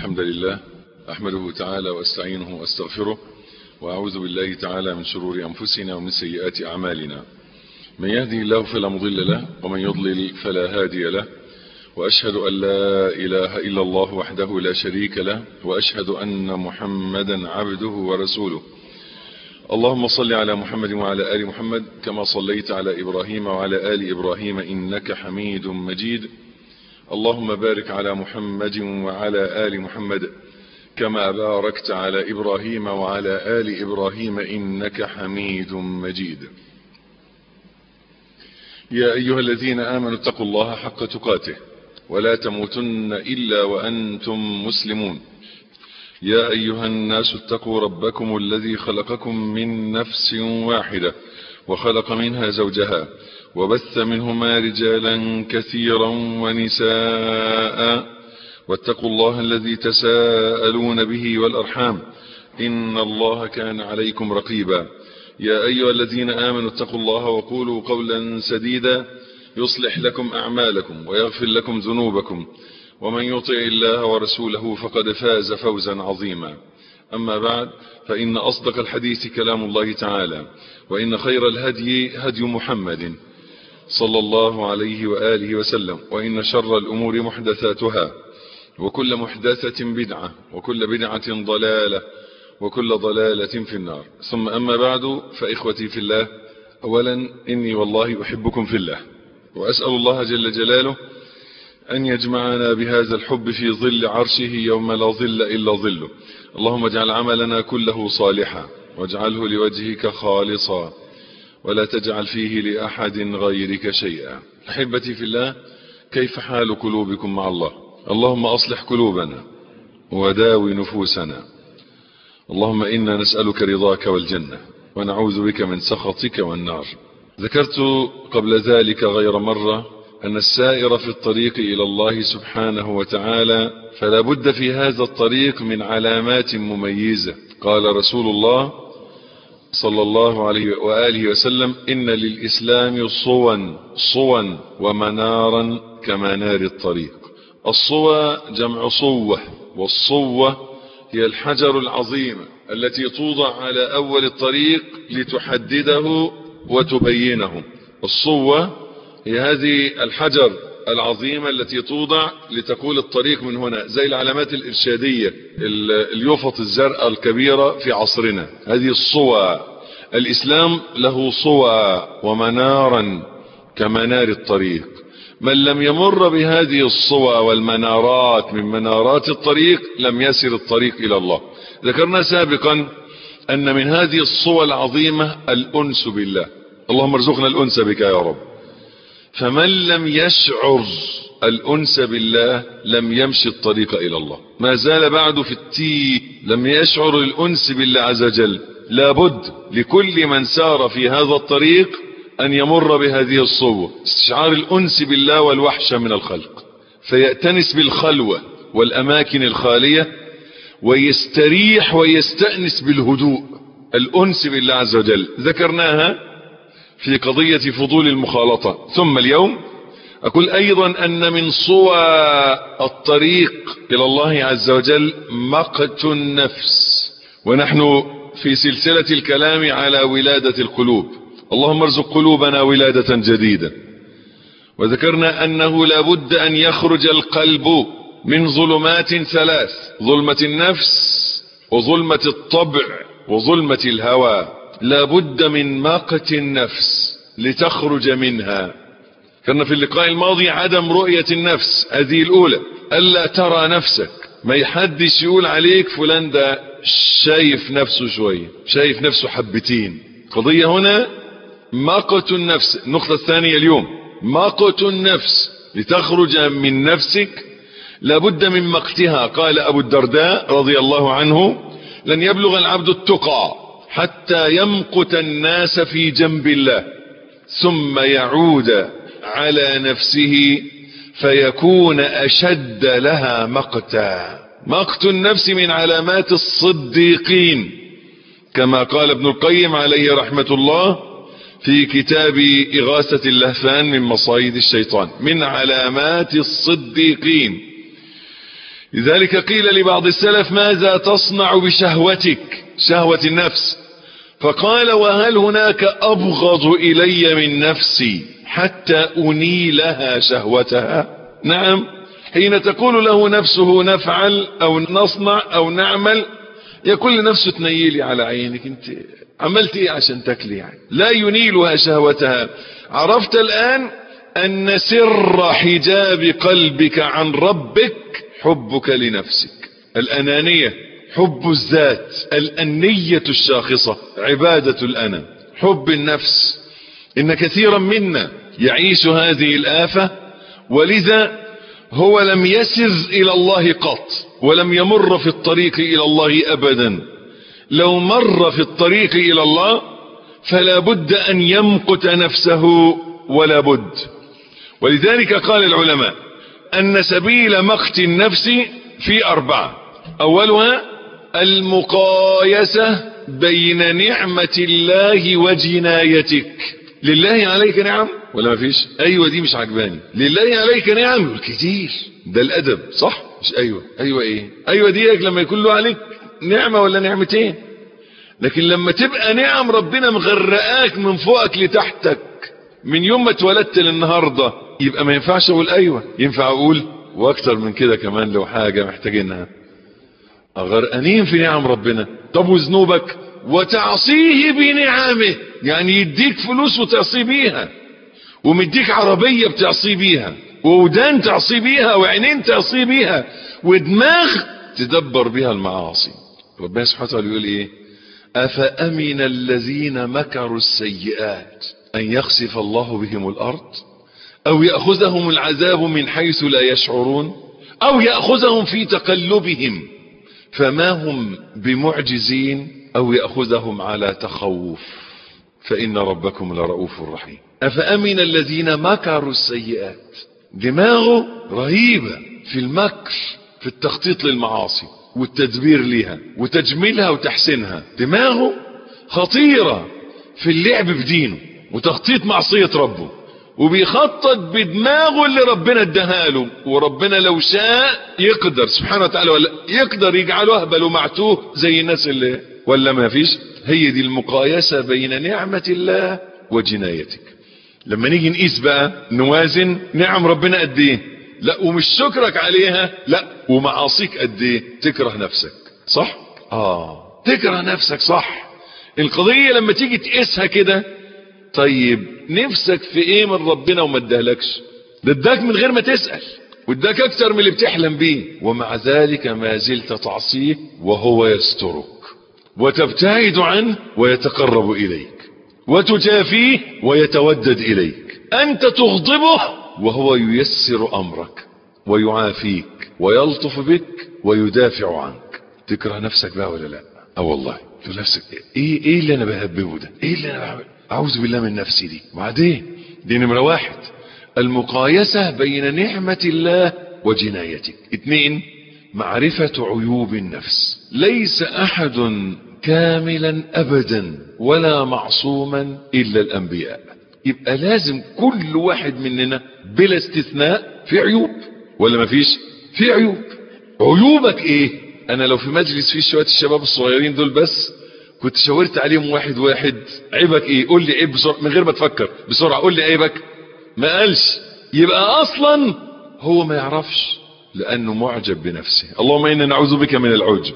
الحمد لله أحمده تعالى واستعينه واستغفره وأعوذ بالله تعالى من شرور أنفسنا ومن سيئات أعمالنا من يهدي الله فلا مضل له ومن يضلل فلا هادي له وأشهد أن لا إله إلا الله وحده لا شريك له وأشهد أن محمدا عبده ورسوله اللهم صل على محمد وعلى آل محمد كما صليت على إبراهيم وعلى آل إبراهيم إنك حميد مجيد اللهم بارك على محمد وعلى آل محمد كما باركت على إبراهيم وعلى آل إبراهيم إنك حميد مجيد يا أيها الذين آمنوا اتقوا الله حق تقاته ولا تموتن إلا وأنتم مسلمون يا أيها الناس اتقوا ربكم الذي خلقكم من نفس واحدة وخلق منها زوجها وبث منهما رجالا كثيرا ونساء واتقوا الله الذي تساءلون به والأرحام إن الله كان عليكم رقيبا يا أيها الذين آمنوا اتقوا الله وقولوا قولا سديدا يصلح لكم أعمالكم ويغفر لكم ذنوبكم ومن يطع الله ورسوله فقد فاز فوزا عظيما أما بعد فإن أصدق الحديث كلام الله تعالى وإن خير الهدي هدي محمد صلى الله عليه وآله وسلم وإن شر الأمور محدثاتها وكل محدثة بدعة وكل بدعة ضلالة وكل ضلالة في النار ثم أما بعد فإخوتي في الله أولا إني والله أحبكم في الله وأسأل الله جل جلاله أن يجمعنا بهذا الحب في ظل عرشه يوم لا ظل إلا ظله اللهم اجعل عملنا كله صالحا واجعله لوجهك خالصا ولا تجعل فيه لأحد غيرك شيئا أحبتي في الله كيف حال قلوبكم مع الله اللهم أصلح قلوبنا وداوي نفوسنا اللهم إنا نسألك رضاك والجنة ونعوذ بك من سخطك والنار ذكرت قبل ذلك غير مرة أن السائر في الطريق إلى الله سبحانه وتعالى فلا بد في هذا الطريق من علامات مميزة قال رسول الله صلى الله عليه وآله وسلم إن للإسلام صوا صوا ومنارا كمنار الطريق الصوى جمع صوة والصوة هي الحجر العظيمة التي توضع على أول الطريق لتحدده وتبينه الصوة هي هذه الحجر العظيمة التي توضع لتقول الطريق من هنا زي العلامات الإرشادية اليوفط الزرقاء الكبيرة في عصرنا هذه الصوى الإسلام له صوى ومنارا كمنار الطريق من لم يمر بهذه الصوى والمنارات من منارات الطريق لم يسر الطريق إلى الله ذكرنا سابقا أن من هذه الصوى العظيمة الأنس بالله اللهم ارزقنا الأنس بك يا رب فمن لم يشعر الأنس بالله لم يمشي الطريق إلى الله ما زال بعد في التي لم يشعر الأنس بالله عز وجل لابد لكل من سار في هذا الطريق أن يمر بهذه الصوة استشعار الأنس بالله والوحشة من الخلق فيأتنس بالخلوة والأماكن الخالية ويستريح ويستأنس بالهدوء الأنس بالله عز وجل ذكرناها في قضية فضول المخالطة ثم اليوم أقول أيضا أن من صوى الطريق إلى الله عز وجل مقت النفس ونحن في سلسلة الكلام على ولادة القلوب اللهم ارزق قلوبنا ولادة جديدة وذكرنا أنه لابد أن يخرج القلب من ظلمات ثلاث ظلمة النفس وظلمة الطبع وظلمة الهوى لابد من مقت النفس لتخرج منها كنا في اللقاء الماضي عدم رؤية النفس هذه الأولى ألا ترى نفسك ما يحدش يقول عليك فلان ده شايف نفسه شوية شايف نفسه حبتين قضية هنا مقت النفس النقطة الثانية اليوم مقت النفس لتخرج من نفسك لابد من مقتها قال أبو الدرداء رضي الله عنه لن يبلغ العبد التقى حتى يمقت الناس في جنب الله ثم يعود على نفسه فيكون أشد لها مقتا مقت النفس من علامات الصديقين كما قال ابن القيم عليه رحمة الله في كتاب إغاثة اللهفان من مصايد الشيطان من علامات الصديقين لذلك قيل لبعض السلف ماذا تصنع بشهوتك شهوة النفس فقال وهل هناك أبغض إلي من نفسي حتى أنيلها شهوتها نعم حين تقول له نفسه نفعل أو نصنع أو نعمل يقول لنفسه تنيلي على عينك انت عملت ايه عشان تاكلي يعني لا ينيلها شهوتها عرفت الآن أن سر حجاب قلبك عن ربك حبك لنفسك الأنانية حب الذات الأنية الشاخصة عبادة الأنا حب النفس إن كثيرا منا يعيش هذه الآفة ولذا هو لم يسر إلى الله قط ولم يمر في الطريق إلى الله أبدا لو مر في الطريق إلى الله فلا بد أن يمقت نفسه ولا بد ولذلك قال العلماء أن سبيل مقت النفس في أربعة أولها المقايسة بين نعمة الله وجنايتك لله عليك نعم ولا ما فيش ايوه دي مش عجباني لله عليك نعم كتير ده الادب صح مش ايوه ايوه ايه ايوه ديك لما يكون له عليك نعمة ولا نعمتين لكن لما تبقى نعم ربنا مغرقاك من فوقك لتحتك من يوم ما اتولدت للنهاردة يبقى ما ينفعش اقول ايوه ينفع اقول واكتر من كده كمان لو حاجة محتاجينها غرقانين في نعم ربنا طب وذنوبك وتعصيه بنعمه يعني يديك فلوس وتعصي بيها ومديك عربية بتعصي بيها وودان تعصي بيها وعينين تعصي بيها ودماغ تدبر بيها المعاصي ربنا سبحانه وتعالى يقول ايه افامن الذين مكروا السيئات ان يخسف الله بهم الارض او يأخذهم العذاب من حيث لا يشعرون او يأخذهم في تقلبهم فما هم بمعجزين او يأخذهم على تخوف فان ربكم لرؤوف رحيم افامن الذين مكروا السيئات دماغه رهيبة في المكر في التخطيط للمعاصي والتدبير لها وتجميلها وتحسينها دماغه خطيرة في اللعب بدينه وتخطيط معصية ربه وبيخطط بدماغه اللي ربنا اداها له وربنا لو شاء يقدر سبحانه وتعالى ولا يقدر يجعله اهبل ومعتوه زي الناس اللي ولا ما فيش هي دي المقايسة بين نعمة الله وجنايتك لما نيجي نقيس بقى نوازن نعم ربنا قد ايه لا ومش شكرك عليها لا ومعاصيك قد ايه تكره نفسك صح اه تكره نفسك صح القضية لما تيجي تقيسها كده طيب نفسك في ايه من ربنا وما ادالكش ده اداك من غير ما تسأل واداك اكتر من اللي بتحلم بيه ومع ذلك ما زلت تعصيه وهو يسترك وتبتعد عنه ويتقرب اليك وتجافيه ويتودد اليك انت تغضبه وهو ييسر امرك ويعافيك ويلطف بك ويدافع عنك تكره نفسك بقى ولا لا اه والله تقول نفسك ايه ايه اللي انا بهببه ده ايه اللي انا بعمل اعوذ بالله من نفسي دي وبعدين دي نمرة واحد المقايسة بين نعمة الله وجنايتك اتنين معرفة عيوب النفس ليس احد كاملا ابدا ولا معصوما الا الانبياء يبقى لازم كل واحد مننا بلا استثناء في عيوب ولا ما فيش في عيوب عيوبك ايه انا لو في مجلس فيه شوية الشباب الصغيرين دول بس كنت شاورت عليهم واحد واحد عيبك ايه قول لي عيب بسرعة من غير ما تفكر بسرعة قول لي عيبك ما قالش يبقى اصلا هو ما يعرفش لانه معجب بنفسه اللهم انا نعوذ بك من العجب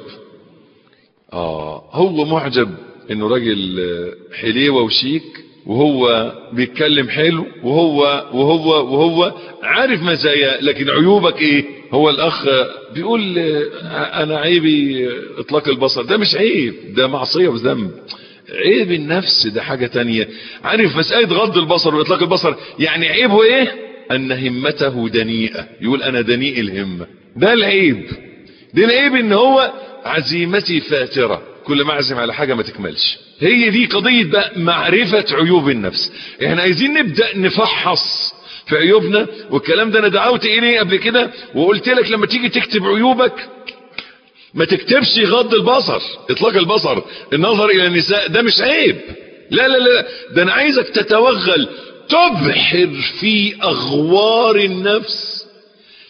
اه هو معجب انه راجل حليوه وشيك وهو بيتكلم حلو وهو وهو وهو عارف مزايا لكن عيوبك ايه هو الاخ بيقول انا عيبي اطلاق البصر ده مش عيب ده معصية وذنب عيب النفس ده حاجة تانية عارف مسألة غض البصر واطلاق البصر يعني عيبه ايه ان همته دنيئة يقول انا دنيء الهمة ده العيب ده العيب ان هو عزيمتي فاترة كل ما اعزم على حاجة ما تكملش هي دي قضية بقى معرفة عيوب النفس احنا عايزين نبدأ نفحص في عيوبنا والكلام ده انا دعوت اليه قبل كده وقلت لك لما تيجي تكتب عيوبك ما تكتبش غض البصر اطلاق البصر النظر الى النساء ده مش عيب لا لا لا ده انا عايزك تتوغل تبحر في اغوار النفس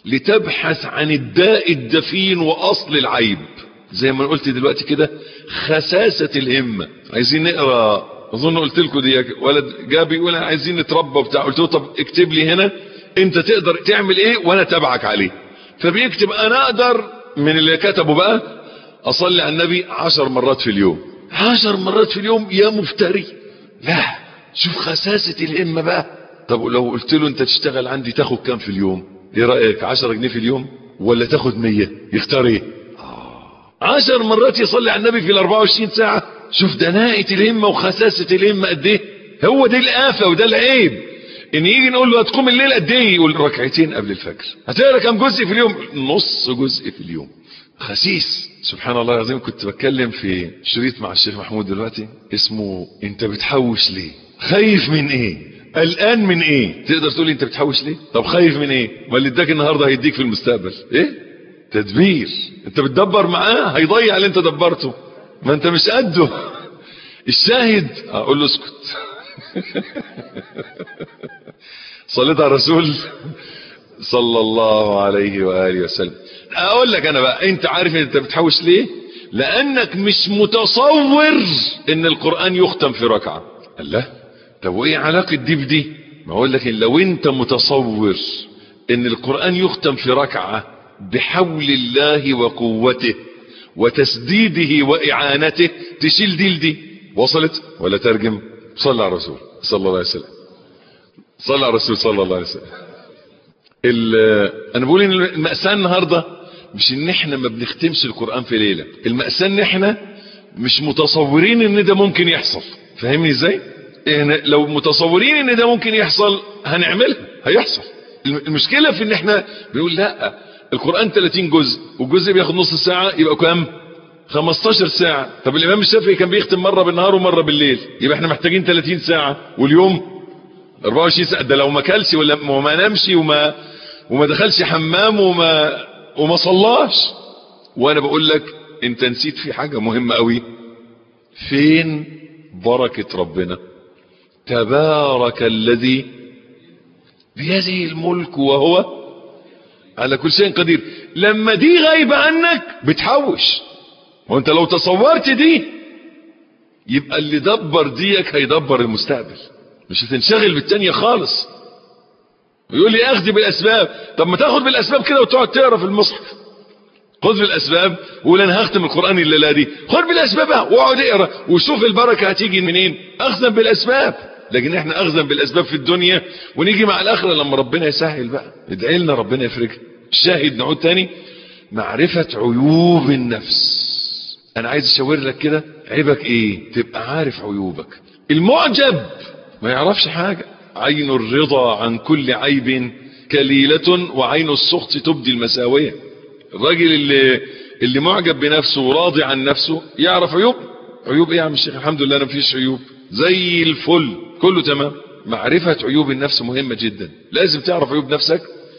لتبحث عن الداء الدفين واصل العيب زي ما قلت دلوقتي كده خساسة الهمة عايزين نقرا اظن قلت لكم دي ولد جاب يقول عايزين نتربى بتاع قلت له طب اكتب لي هنا انت تقدر تعمل ايه وانا تبعك عليه فبيكتب انا اقدر من اللي كتبه بقى اصلي على النبي عشر مرات في اليوم عشر مرات في اليوم يا مفتري لا شوف خساسة الهمة بقى طب لو قلت له انت تشتغل عندي تاخد كام في اليوم ايه رأيك عشر جنيه في اليوم ولا تاخد مية يختار ايه عشر مرات يصلي على النبي في ال 24 ساعة شوف دناءة الهمة وخساسة الهمة قد ايه هو دي الآفة وده العيب ان يجي نقول له هتقوم الليل قد ايه يقول ركعتين قبل الفجر هتقرا كام جزء في اليوم نص جزء في اليوم خسيس سبحان الله العظيم كنت بتكلم في شريط مع الشيخ محمود دلوقتي اسمه انت بتحوش ليه خايف من ايه قلقان من ايه تقدر تقول انت بتحوش ليه طب خايف من ايه ما اللي اداك النهارده هيديك في المستقبل ايه تدبير انت بتدبر معاه هيضيع اللي انت دبرته ما انت مش قده الشاهد اقول له اسكت صليت على الرسول صلى الله عليه واله وسلم اقول لك انا بقى انت عارف انت بتحوش ليه لانك مش متصور ان القران يختم في ركعه الله طب وايه علاقه دي بدي ما اقول لك إن لو انت متصور ان القران يختم في ركعه بحول الله وقوته وتسديده واعانته تشيل دي لدي وصلت ولا ترجم صلى على الرسول صلى الله عليه وسلم صلى على الرسول صلى الله عليه وسلم انا بقول ان المأساة النهاردة مش ان احنا ما بنختمش القرآن في ليلة المأساة ان احنا مش متصورين ان ده ممكن يحصل فاهمني ازاي احنا لو متصورين ان ده ممكن يحصل هنعملها هيحصل المشكلة في ان احنا بنقول لا القرآن 30 جزء والجزء بياخد نص ساعة يبقى كام 15 ساعة طب الامام الشافعي كان بيختم مرة بالنهار ومرة بالليل يبقى احنا محتاجين 30 ساعة واليوم 24 ساعة ده لو ما كلش ولا وما نامش وما وما دخلش حمام وما وما صلاش وانا بقول لك انت نسيت في حاجة مهمة قوي فين بركة ربنا تبارك الذي بيده الملك وهو على كل شيء قدير لما دي غايبة عنك بتحوش وانت لو تصورت دي يبقى اللي دبر ديك هيدبر المستقبل مش هتنشغل بالتانية خالص يقول لي اخذ بالاسباب طب ما تاخد بالاسباب كده وتقعد تقرا في المصحف خذ بالاسباب وقول انا هختم القران الليله دي خذ بالاسباب واقعد اقرا وشوف البركه هتيجي منين اخذا بالاسباب لكن احنا اخذا بالاسباب في الدنيا ونيجي مع الاخره لما ربنا يسهل بقى ادعي لنا ربنا يفرجها الشاهد نعود تاني معرفه عيوب النفس انا عايز اشاور لك كده عيبك ايه تبقى عارف عيوبك المعجب ما يعرفش حاجة عين الرضا عن كل عيب كليلة وعين السخط تبدي المساوية الراجل اللي اللي معجب بنفسه وراضي عن نفسه يعرف عيوب عيوب ايه يا عم الشيخ الحمد لله انا مفيش عيوب زي الفل كله تمام معرفة عيوب النفس مهمة جدا لازم تعرف عيوب نفسك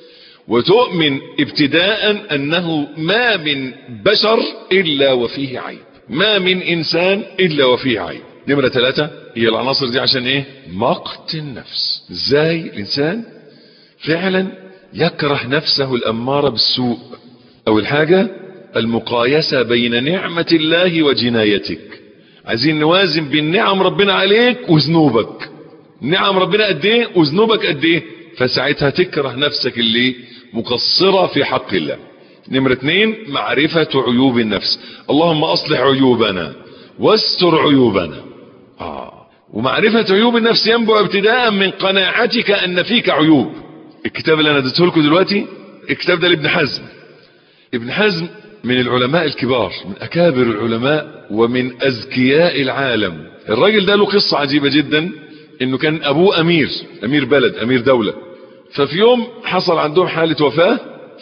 وتؤمن ابتداء انه ما من بشر الا وفيه عيب ما من انسان الا وفيه عيب نمرة ثلاثة هي العناصر دي عشان ايه مقت النفس ازاي الانسان فعلا يكره نفسه الامارة بالسوء اول حاجة المقايسة بين نعمة الله وجنايتك عايزين نوازن بين نعم ربنا عليك وذنوبك نعم ربنا قد ايه وذنوبك قد ايه فساعتها تكره نفسك اللي مقصرة في حق الله نمرة اتنين معرفة عيوب النفس اللهم اصلح عيوبنا واستر عيوبنا آه. ومعرفة عيوب النفس ينبع ابتداء من قناعتك ان فيك عيوب الكتاب اللي انا اديته لكم دلوقتي الكتاب ده لابن حزم ابن حزم من العلماء الكبار من اكابر العلماء ومن اذكياء العالم الراجل ده له قصة عجيبة جدا انه كان ابوه امير امير بلد امير دولة ففي يوم حصل عندهم حالة وفاة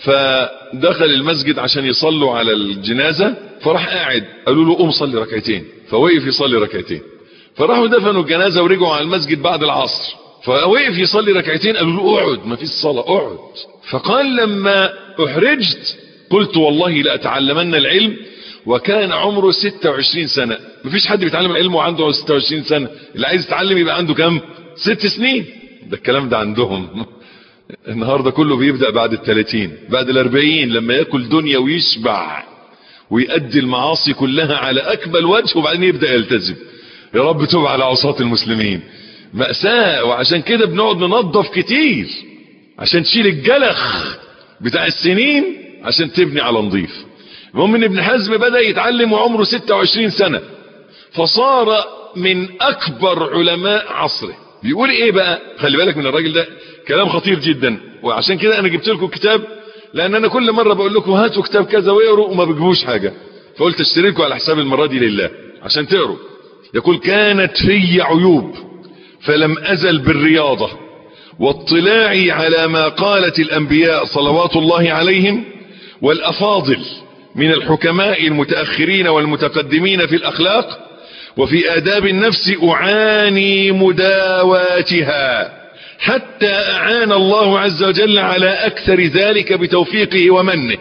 فدخل المسجد عشان يصلوا على الجنازة فراح قاعد قالوا له قوم صلي ركعتين فوقف يصلي ركعتين فراحوا دفنوا الجنازة ورجعوا على المسجد بعد العصر فوقف يصلي ركعتين قالوا له اقعد ما فيش صلاة اقعد فقال لما احرجت قلت والله لأتعلمن العلم وكان عمره 26 سنة مفيش حد بيتعلم العلم وعنده 26 سنة اللي عايز يتعلم يبقى عنده كم ست سنين ده الكلام ده عندهم النهاردة كله بيبدأ بعد الثلاثين بعد الاربعين لما يأكل دنيا ويشبع ويؤدي المعاصي كلها على أكمل وجه وبعدين يبدأ يلتزم يا رب توب على عصاة المسلمين مأساة وعشان كده بنقعد ننظف كتير عشان تشيل الجلخ بتاع السنين عشان تبني على نظيف المهم ان ابن حزم بدأ يتعلم وعمره 26 سنة فصار من اكبر علماء عصره بيقول ايه بقى خلي بالك من الراجل ده كلام خطير جدا وعشان كده انا جبت لكم كتاب لان انا كل مرة بقول لكم هاتوا كتاب كذا واقروا وما بتجيبوش حاجة فقلت اشتري لكم على حساب المرة دي لله عشان تقروا يقول كانت في عيوب فلم ازل بالرياضة واطلاعي على ما قالت الانبياء صلوات الله عليهم والافاضل من الحكماء المتأخرين والمتقدمين في الاخلاق وفي آداب النفس أعاني مداواتها حتى أعان الله عز وجل على أكثر ذلك بتوفيقه ومنه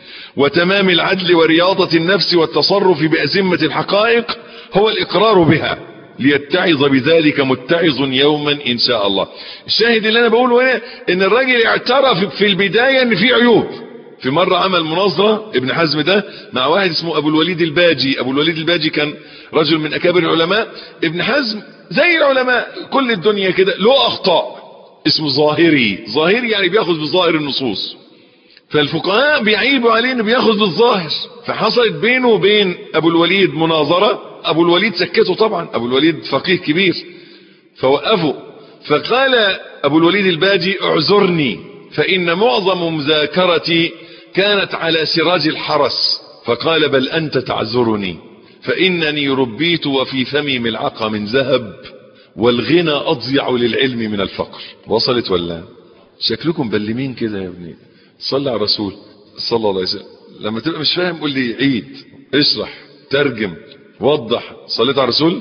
وتمام العدل ورياضة النفس والتصرف بأزمة الحقائق هو الإقرار بها ليتعظ بذلك متعظ يوما إن شاء الله الشاهد اللي أنا بقوله هنا إن الراجل اعترف في البداية إن في عيوب في مرة عمل مناظرة ابن حزم ده مع واحد اسمه ابو الوليد الباجي ابو الوليد الباجي كان رجل من اكابر العلماء ابن حزم زي العلماء كل الدنيا كده له اخطاء اسمه ظاهري ظاهري يعني بياخذ بظاهر النصوص فالفقهاء بيعيبوا عليه انه بياخذ بالظاهر فحصلت بينه وبين ابو الوليد مناظرة ابو الوليد سكته طبعا ابو الوليد فقيه كبير فوقفه فقال ابو الوليد الباجي اعذرني فان معظم مذاكرتي كانت على سراج الحرس فقال بل أنت تعذرني فإنني ربيت وفي فمي ملعقة من ذهب والغنى أضيع للعلم من الفقر وصلت ولا شكلكم بلمين كده يا ابني صلى على الرسول صلى الله عليه وسلم لما تبقى مش فاهم قول لي عيد اشرح ترجم وضح صليت على الرسول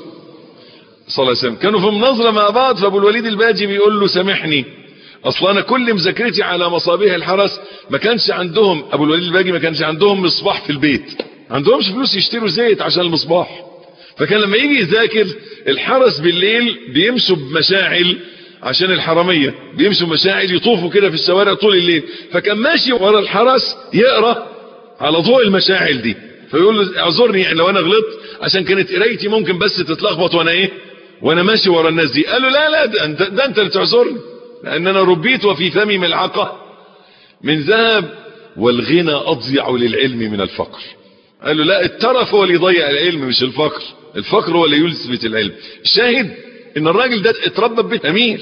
صلى الله عليه وسلم كانوا في مناظرة مع بعض فابو الوليد الباجي بيقول له سامحني اصلا انا كل مذاكرتي على مصابيح الحرس ما كانش عندهم ابو الوليد الباجي ما كانش عندهم مصباح في البيت عندهمش فلوس يشتروا زيت عشان المصباح فكان لما يجي يذاكر الحرس بالليل بيمشوا بمشاعل عشان الحرامية بيمشوا بمشاعل يطوفوا كده في الشوارع طول الليل فكان ماشي ورا الحرس يقرأ على ضوء المشاعل دي فيقول له اعذرني لو انا غلطت عشان كانت قرايتي ممكن بس تتلخبط وانا ايه وانا ماشي ورا الناس دي قال له لا لا ده انت, ده انت اللي تعذرني لأن أنا ربيت وفي فمي ملعقة من ذهب والغنى أضيع للعلم من الفقر قال له لا الترف هو اللي يضيع العلم مش الفقر الفقر هو اللي يثبت العلم الشاهد ان الراجل ده اتربى ببيت امير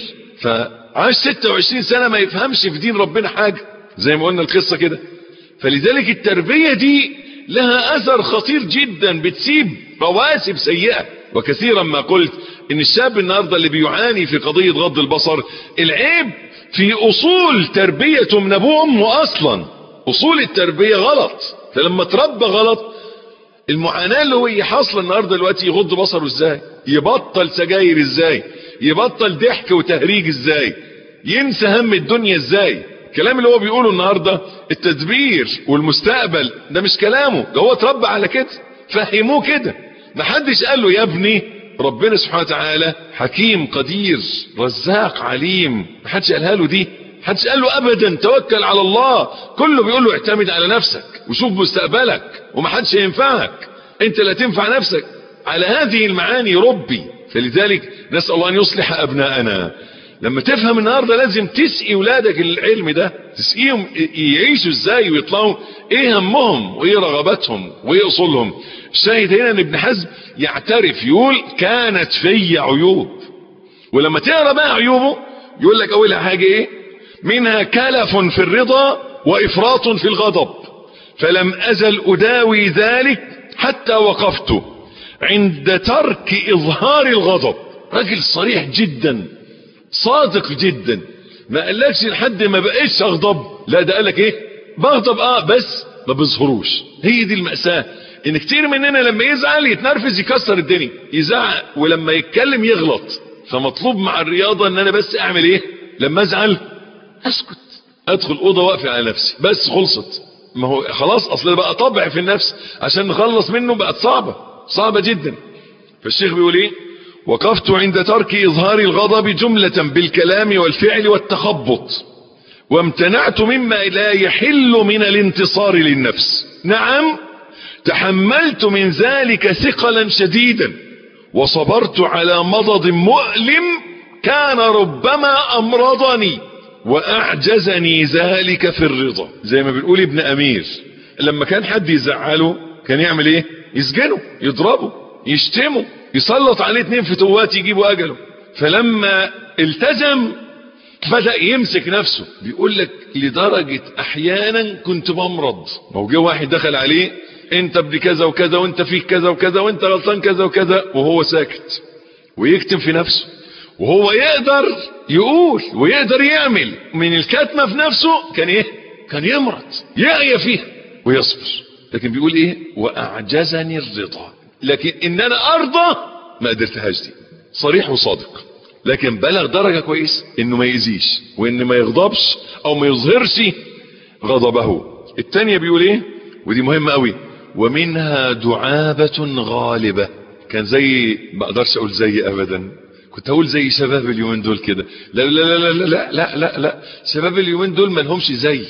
فعاش 26 سنة ما يفهمش في دين ربنا حاجة زي ما قلنا القصة كده فلذلك التربية دي لها اثر خطير جدا بتسيب رواسب سيئة وكثيرا ما قلت ان الشاب النهاردة اللي بيعاني في قضية غض البصر العيب في اصول تربيته من ابوه وامه اصلا اصول التربية غلط فلما تربى غلط المعاناة اللي هو حاصله النهاردة دلوقتي يغض بصره ازاي يبطل سجاير ازاي يبطل ضحك وتهريج ازاي ينسى هم الدنيا ازاي الكلام اللي هو بيقوله النهاردة التدبير والمستقبل ده مش كلامه ده هو اتربى على كده فهموه كده محدش قال له يا ابني ربنا سبحانه وتعالى حكيم قدير رزاق عليم محدش قالها له دي محدش قال له ابدا توكل على الله كله بيقول له اعتمد على نفسك وشوف مستقبلك ومحدش ينفعك انت لا تنفع نفسك على هذه المعاني ربي فلذلك نسأل الله ان يصلح ابناءنا لما تفهم النهاردة لازم تسقي ولادك العلم ده تسقيهم يعيشوا ازاي ويطلعوا ايه همهم وايه رغباتهم وايه اصولهم الشاهد هنا ان ابن حزم يعترف يقول كانت في عيوب ولما تقرا بقى عيوبه يقول لك اول حاجه ايه منها كلف في الرضا وافراط في الغضب فلم ازل اداوي ذلك حتى وقفت عند ترك اظهار الغضب راجل صريح جدا صادق جدا ما قالكش لحد ما بقيتش اغضب لا ده قالك ايه بغضب اه بس ما بظهروش هي دي المأساة ان كتير مننا لما يزعل يتنرفز يكسر الدنيا يزعق ولما يتكلم يغلط فمطلوب مع الرياضة ان انا بس اعمل ايه لما ازعل اسكت ادخل اوضه واقفه على نفسي بس خلصت ما هو خلاص اصل بقى طبع في النفس عشان نخلص منه بقت صعبة صعبة جدا فالشيخ بيقول ايه وقفت عند ترك اظهار الغضب جملة بالكلام والفعل والتخبط وامتنعت مما لا يحل من الانتصار للنفس نعم تحملت من ذلك ثقلا شديدا وصبرت على مضض مؤلم كان ربما امرضني واعجزني ذلك في الرضا زي ما بنقول ابن امير لما كان حد يزعله كان يعمل ايه يسجنه يضربه يشتمه يسلط عليه اتنين فتوات يجيبوا اجله فلما التزم بدأ يمسك نفسه بيقول لك لدرجة احيانا كنت بمرض ما جه واحد دخل عليه انت ابن كذا وكذا وانت فيك كذا وكذا وانت غلطان كذا وكذا وهو ساكت ويكتم في نفسه وهو يقدر يقول ويقدر يعمل من الكتمة في نفسه كان ايه كان يمرض يعيا فيها ويصبر لكن بيقول ايه واعجزني الرضا لكن ان انا ارضى ما قدرتهاش دي صريح وصادق لكن بلغ درجة كويس انه ما يأذيش وان ما يغضبش او ما يظهرش غضبه التانية بيقول ايه ودي مهمة قوي ومنها دعابة غالبة كان زي ما اقدرش اقول زي ابدا كنت اقول زي شباب اليومين دول كده لا لا لا لا لا لا لا لا شباب اليومين دول ما لهمش زي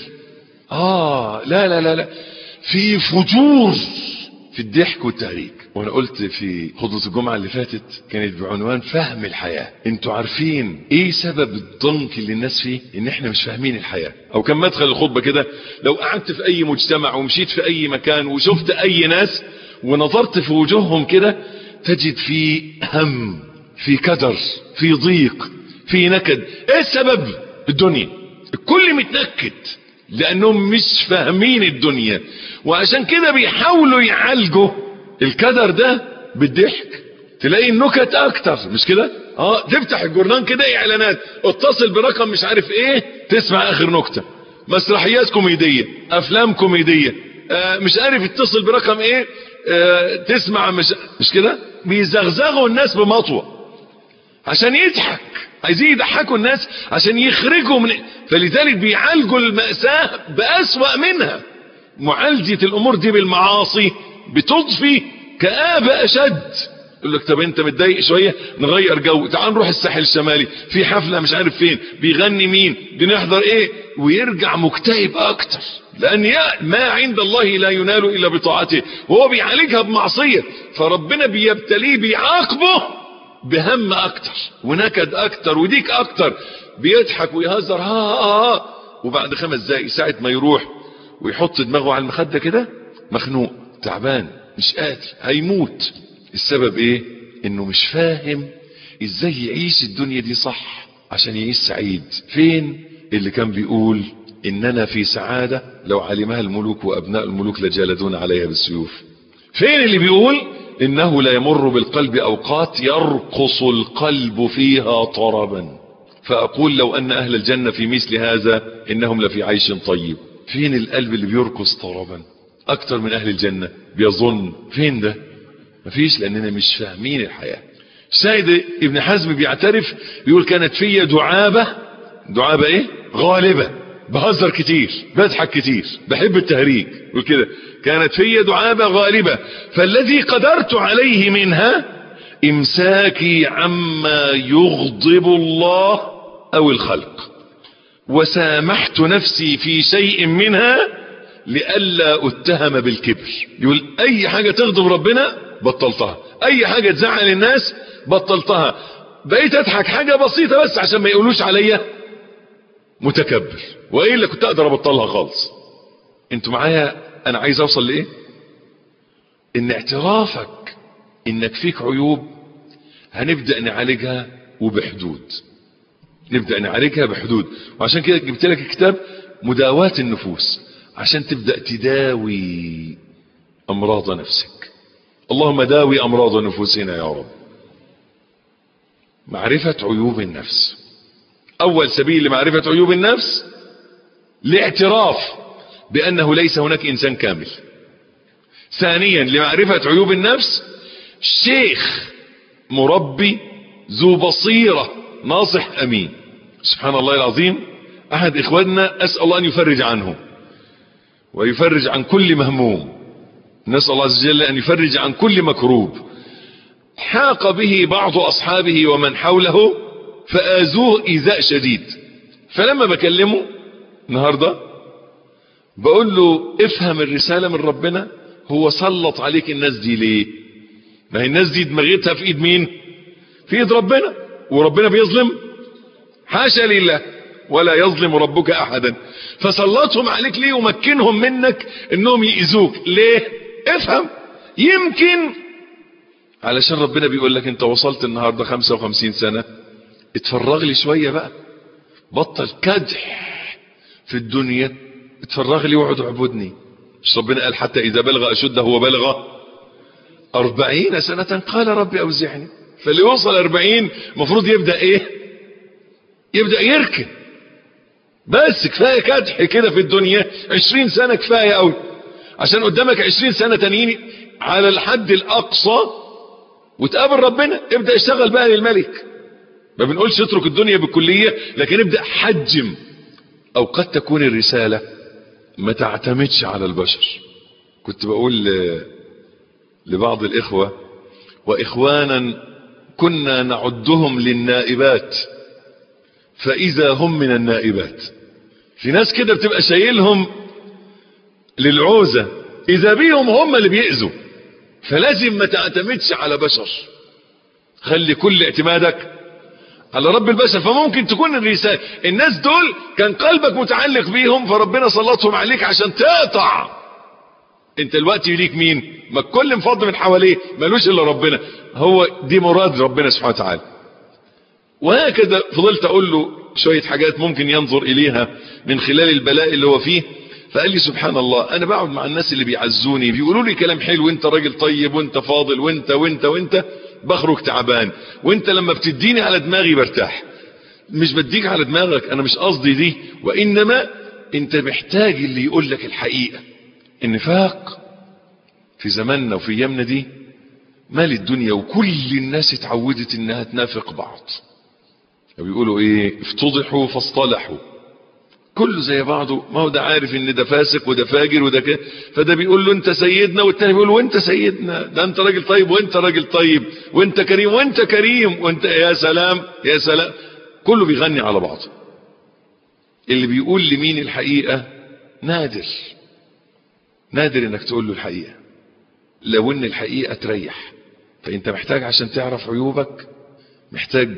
اه لا لا لا لا في فجور في الضحك والتهريج وانا قلت في خطبة الجمعة اللي فاتت كانت بعنوان فهم الحياة انتوا عارفين ايه سبب الضنك اللي الناس فيه ان احنا مش فاهمين الحياة او كان مدخل الخطبة كده لو قعدت في اي مجتمع ومشيت في اي مكان وشفت اي ناس ونظرت في وجوههم كده تجد في هم في كدر في ضيق في نكد ايه السبب الدنيا الكل متنكد لانهم مش فاهمين الدنيا وعشان كده بيحاولوا يعالجوا الكدر ده بالضحك تلاقي النكت اكتر مش كده اه تفتح الجورنان كده اعلانات اتصل برقم مش عارف ايه تسمع اخر نكته مسرحيات كوميديه افلام كوميديه آه مش عارف اتصل برقم ايه آه تسمع مش مش كده بيزغزغوا الناس بمطوه عشان يضحك عايزين يضحكوا الناس عشان يخرجوا من فلذلك بيعالجوا المأساة بأسوأ منها معالجة الأمور دي بالمعاصي بتضفي كآبة أشد يقول لك طب انت متضايق شوية نغير جو تعال نروح الساحل الشمالي في حفلة مش عارف فين بيغني مين بنحضر ايه ويرجع مكتئب اكتر لان ما عند الله لا ينال الا بطاعته وهو بيعالجها بمعصية فربنا بيبتليه بيعاقبه بهم اكتر ونكد اكتر وديك اكتر بيضحك ويهزر ها ها ها وبعد خمس دقايق ساعة ما يروح ويحط دماغه على المخدة كده مخنوق تعبان مش قادر هيموت السبب ايه انه مش فاهم ازاي يعيش الدنيا دي صح عشان يعيش سعيد فين اللي كان بيقول اننا في سعادة لو علمها الملوك وابناء الملوك لجالدون عليها بالسيوف فين اللي بيقول انه لا يمر بالقلب اوقات يرقص القلب فيها طربا فاقول لو ان اهل الجنة في مثل هذا انهم لفي عيش طيب فين القلب اللي بيرقص طربا اكتر من اهل الجنة بيظن فين ده مفيش لاننا مش فاهمين الحياة سيد ابن حزم بيعترف بيقول كانت فيا دعابة دعابة ايه غالبة بهزر كتير بضحك كتير بحب التهريج وكده كانت فيا دعابة غالبة فالذي قدرت عليه منها امساكي عما يغضب الله او الخلق وسامحت نفسي في شيء منها لئلا اتهم بالكبر يقول اي حاجة تغضب ربنا بطلتها اي حاجة تزعل الناس بطلتها بقيت اضحك حاجة بسيطة بس عشان ما يقولوش عليا متكبر والا كنت اقدر ابطلها خالص انتوا معايا انا عايز اوصل لايه ان اعترافك انك فيك عيوب هنبدأ نعالجها وبحدود نبدأ نعالجها بحدود وعشان كده جبت لك الكتاب مداواة النفوس عشان تبدأ تداوي امراض نفسك اللهم داوي امراض نفوسنا يا رب معرفة عيوب النفس اول سبيل لمعرفة عيوب النفس لاعتراف بانه ليس هناك انسان كامل ثانيا لمعرفة عيوب النفس شيخ مربي ذو بصيرة ناصح امين سبحان الله العظيم احد اخواننا اسأل الله ان يفرج عنه ويفرج عن كل مهموم نسأل الله عز وجل ان يفرج عن كل مكروب حاق به بعض اصحابه ومن حوله فآذوه ايذاء شديد فلما بكلمه النهاردة بقول له افهم الرسالة من ربنا هو سلط عليك الناس دي ليه ما هي الناس دي دماغتها في ايد مين في ايد ربنا وربنا بيظلم حاشا لله ولا يظلم ربك احدا فسلطهم عليك ليه ومكنهم منك انهم يأذوك ليه افهم يمكن علشان ربنا بيقول لك انت وصلت النهاردة 55 سنة اتفرغ لي شوية بقى بطل كدح في الدنيا اتفرغ لي واقعد اعبدني مش ربنا قال حتى اذا بلغ اشده هو بلغ أربعين سنة قال ربي اوزعني فاللي يوصل أربعين مفروض يبدأ ايه يبدأ يركن بس كفاية كدح كده في الدنيا عشرين سنة كفاية قوي عشان قدامك عشرين سنة تانيين على الحد الاقصى وتقابل ربنا ابدأ اشتغل بقى للملك ما بنقولش اترك الدنيا بالكلية لكن ابدأ حجم او قد تكون الرسالة ما تعتمدش على البشر كنت بقول لبعض الاخوة واخوانا كنا نعدهم للنائبات فاذا هم من النائبات في ناس كده بتبقى شايلهم للعوزة اذا بيهم هم اللي بيأذوا فلازم ما تعتمدش على بشر خلي كل اعتمادك على رب البشر فممكن تكون الرسالة الناس دول كان قلبك متعلق بيهم فربنا سلطهم عليك عشان تقطع انت الوقت يليك مين ما الكل مفضل من حواليه ملوش الا ربنا هو دي مراد ربنا سبحانه وتعالى وهكذا فضلت اقول له شوية حاجات ممكن ينظر اليها من خلال البلاء اللي هو فيه فقال لي سبحان الله انا بقعد مع الناس اللي بيعزوني بيقولوا لي كلام حلو وانت راجل طيب وانت فاضل وانت وانت وانت بخرج تعبان وانت لما بتديني على دماغي برتاح مش بديك على دماغك انا مش قصدي دي وانما انت محتاج اللي يقول لك الحقيقة النفاق في زماننا وفي ايامنا دي مال الدنيا وكل الناس اتعودت انها تنافق بعض بيقولوا ايه افتضحوا فاصطلحوا كله زي بعضه ما هو ده عارف ان ده فاسق وده فاجر وده كده فده بيقول له انت سيدنا والتاني بيقول وانت سيدنا ده انت راجل طيب وانت راجل طيب وانت كريم وانت كريم وانت يا سلام يا سلام كله بيغني على بعضه اللي بيقول لمين الحقيقة نادر نادر انك تقول له الحقيقة لو ان الحقيقة تريح فانت محتاج عشان تعرف عيوبك محتاج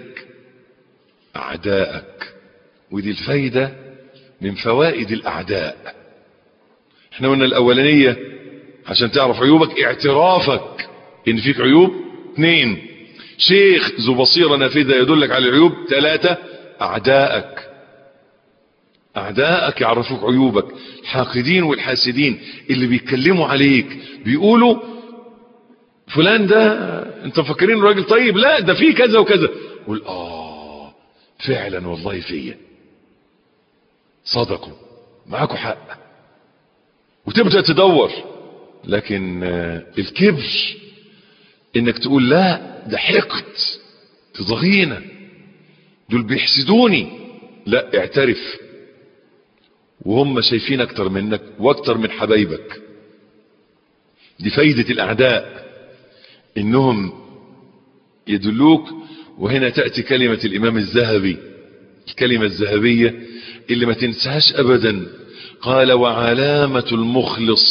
اعدائك ودي الفايدة من فوائد الاعداء احنا قلنا الاولانية عشان تعرف عيوبك اعترافك ان فيك عيوب اثنين شيخ ذو بصيرة نافذة يدلك على العيوب ثلاثة اعدائك اعدائك يعرفوك عيوبك الحاقدين والحاسدين اللي بيتكلموا عليك بيقولوا فلان ده انت مفكرين راجل طيب لا ده فيه كذا وكذا قول اه فعلا والله فيا صدقوا معاكوا حق وتبدأ تدور لكن الكبر انك تقول لا ده حقد تضغينا دول بيحسدوني لا اعترف وهم شايفين اكتر منك واكتر من حبايبك دي فايدة الاعداء انهم يدلوك وهنا تأتي كلمة الامام الذهبي الكلمة الذهبية اللي ما تنساهاش ابدا قال وعلامة المخلص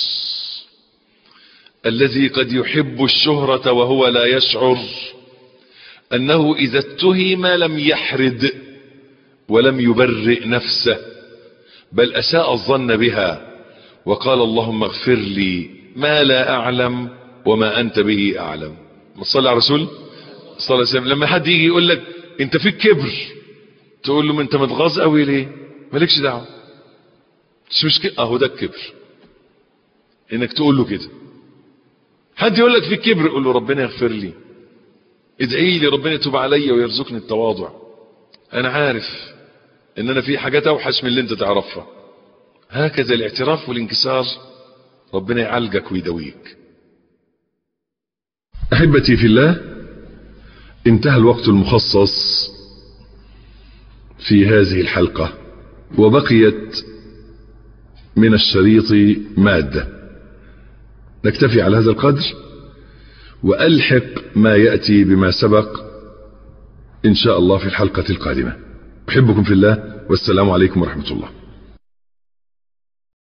الذي قد يحب الشهرة وهو لا يشعر انه اذا اتهم لم يحرد ولم يبرئ نفسه بل اساء الظن بها وقال اللهم اغفر لي ما لا اعلم وما انت به اعلم صلى على رسول صلى الله عليه وسلم لما حد يجي يقول لك انت فيك كبر تقول له ما انت متغاظ قوي ليه مالكش دعوه مش مشكله اهو ده الكبر انك تقول له كده حد يقول لك في كبر قول له ربنا يغفر لي ادعي لي ربنا يتوب عليا ويرزقني التواضع انا عارف ان انا في حاجات اوحش من اللي انت تعرفها هكذا الاعتراف والانكسار ربنا يعالجك ويدويك احبتي في الله انتهى الوقت المخصص في هذه الحلقة وبقيت من الشريط مادة نكتفي على هذا القدر وألحق ما يأتي بما سبق إن شاء الله في الحلقة القادمة أحبكم في الله والسلام عليكم ورحمة الله